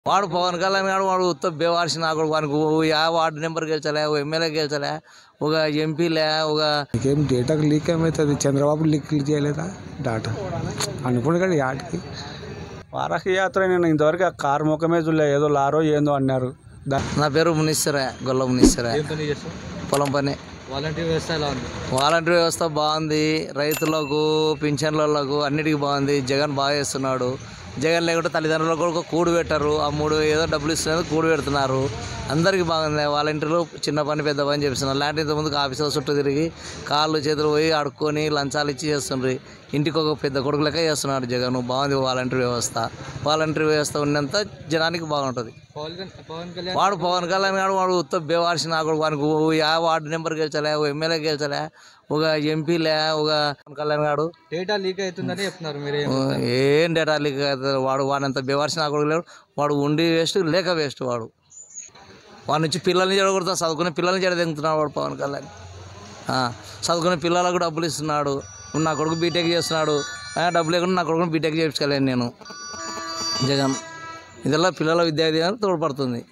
వాడు పవన్ కళ్యాణ్ గారు వాడు ఉత్త బేవార్సి నాకు వానికి ఓ యా వార్డు నెంబర్ గెలిచలే ఓ ఎమ్మెల్యే గెలిచలే ఒక ఎంపీలే ఒక నీకేం డేటాకు లీక్ ఏమవుతుంది చంద్రబాబు లీక్ చేయలేదా డాటా అనుకుని కానీ యాటికి వారాహి యాత్ర నేను ఇంతవరకు ఆ కారు ముఖమే చూడలే ఏదో లారో ఏందో అన్నారు దా- నా పేరు మునీశ్వరే గొల్ల మునీశ్వరే ఏం పని చేస్తాం పొలం పని వాలంటీర్ వ్యవస్థ ఎలా ఉంది వాలంటీర్ వ్యవస్థ బాగుంది రైతులకు పింఛన్లకు అన్నిటికీ బాగుంది జగన్ బాగా చేస్తున్నాడు జగన్ లేకుంటే తల్లిదండ్రులకు కూడా ఒక కూడు పెట్టరు ఆ మూడు ఏదో డబ్బులు ఇస్తున్నారు కూడు పెడుతున్నారు అందరికీ బాగుంది వాలంటీర్లు చిన్న పని పెద్ద పని చేస్తున్నారు లాంటి ఇంతకుముందు ఆఫీసుల చుట్టూ తిరిగి కాళ్ళు చేతులు పోయి అడుక్కొని లంచాలు ఇచ్చి చేస్తుండ్రు ఇంటికి ఒక పెద్ద కొడుకు లెక్క చేస్తున్నాడు జగన్ బాగుంది వాలంటీర్ వ్యవస్థ వాలంటీర్ వ్యవస్థ ఉన్నంత జనానికి బాగుంటుంది పవన్ కళ్యాణ్ పవన్ కళ్యాణ్ వాడు పవన్ కళ్యాణ్ గారు వాడు ఉత్త బేవార్సి నాకు వానికి ఓ యా వార్డు నెంబర్ గెలిచలే ఓ ఎమ్మెల్యే గెలిచలే ఒక ఎంపీలే ఒక పవన్ కళ్యాణ్ గారు డేటా లీక్ అవుతుందని చెప్తున్నారు మీరే ఓ, ఏం డేటా లీక్ అవుతుంది వాడు వాడంత బేవార్సి నాకు లేడు వాడు ఉండి వేస్ట్ లేక వేస్ట్ వాడు వాడి నుంచి పిల్లల్ని చెడగొడతా చదువుకునే పిల్లల్ని చెడదెంగుతున్నాడు వాడు పవన్ కళ్యాణ్ ఆ, చదువుకునే పిల్లలకు డబ్బులు ఇస్తున్నాడు ఇప్పుడు నా కొడుకు బీటెక్ చేస్తున్నాడు ఆ, డబ్బులు లేకుండా నా కొడుకుని బీటెక్ చేయించుకోలేను నేను జగన్ ఇదల్లా పిల్లల విద్యా తోడ్పడుతుంది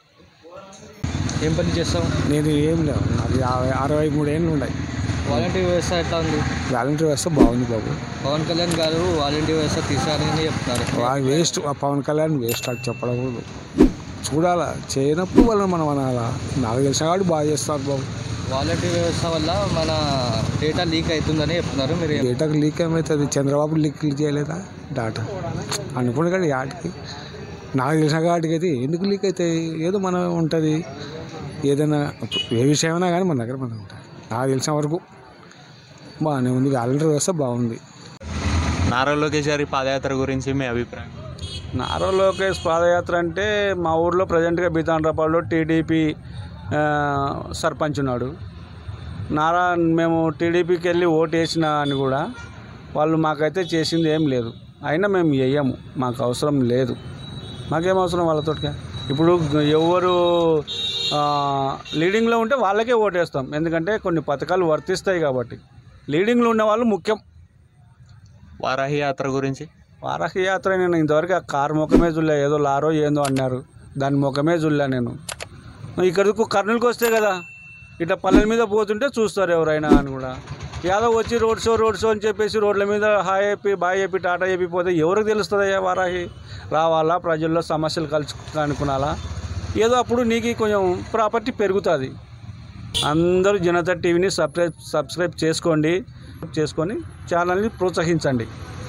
ఏం పని చేస్తాం నేను ఏం లేవు నాకు యాభై అరవై మూడు ఏళ్ళు ఉన్నాయి వాలంటీర్ వ్యవస్థ ఎట్లా ఉంది వాలంటీర్ వ్యవస్థ బాగుంది బాబు పవన్ కళ్యాణ్ గారు వాలంటీర్ వ్యవస్థ తీసారని చెప్తున్నారు వాడు వేస్ట్ ఆ పవన్ కళ్యాణ్ వేస్ట్ అది చెప్పకూడదు చూడాలా చేయనప్పుడు వాళ్ళని మనం అనాలా నాకు తెలిసిన వాడు బాగా చేస్తారు బాబు వాలంటీర్ వ్యవస్థ వల్ల మన డేటా లీక్ అవుతుందని చెప్తున్నారు మీరు ఏం- డేటాకు లీక్ ఏమవుతుంది చంద్రబాబు లీక్ చేయలేదా డాటా అనుకుని కానీ యాటికి నాకు తెలిసిన వాటికి అయితే ఎందుకు లీక్ అవుతాయి ఏదో మనం ఉంటుంది ఏదైనా ఏ విషయమైనా కానీ మన దగ్గర మనం ఉంటుంది నాకు తెలిసిన వరకు బాగానే ఉంది వాలంటీర్ వ్యవస్థ బాగుంది నారా లోకేష్ గారి పాదయాత్ర గురించి మీ అభిప్రాయం నారా లోకేష్ పాదయాత్ర అంటే మా ఊర్లో ప్రజెంట్గా బీతాండ్రపాడులో టీడీపీ సర్పంచ్ ఉన్నాడు నారా మేము టీడీపీకి వెళ్ళి ఓటు వేసిన అని కూడా వాళ్ళు మాకైతే చేసింది ఏం లేదు అయినా మేము వేయము మాకు అవసరం లేదు మాకేం అవసరం వాళ్ళతో ఇప్పుడు ఎవరు ఆ, లీడింగ్లో ఉంటే వాళ్ళకే ఓటేస్తాం ఎందుకంటే కొన్ని పథకాలు వర్తిస్తాయి కాబట్టి లీడింగ్లో ఉన్న వాళ్ళు ముఖ్యం వారాహి యాత్ర గురించి వారాహి యాత్ర నేను ఇంతవరకు ఆ కారు ముఖమే చూడలే ఏదో లారో ఏందో అన్నారు దాని ముఖమే చూడలే నేను ఇక్కడికి కర్నూలుకి వస్తే కదా ఇట్లా పల్లెల మీద పోతుంటే చూస్తారు ఎవరైనా అని కూడా యాదవ్ వచ్చి రోడ్ షో రోడ్ షో అని చెప్పేసి రోడ్ల మీద హాయ్ చెప్పి బాయ్ చెప్పి టాటా చెప్పి పోతే ఎవరికి తెలుస్తుంది అయ్యా వారాహి రావాలా ప్రజల్లో సమస్యలు కలుసు అనుకునాలా ఏదో అప్పుడు నీకు కొంచెం ప్రాపర్టీ పెరుగుతుంది అందరూ జనతా టీవీని సబ్స్క్రైబ్ సబ్స్క్రైబ్ చేసుకోండి చేసుకొని ఛానల్ని ప్రోత్సహించండి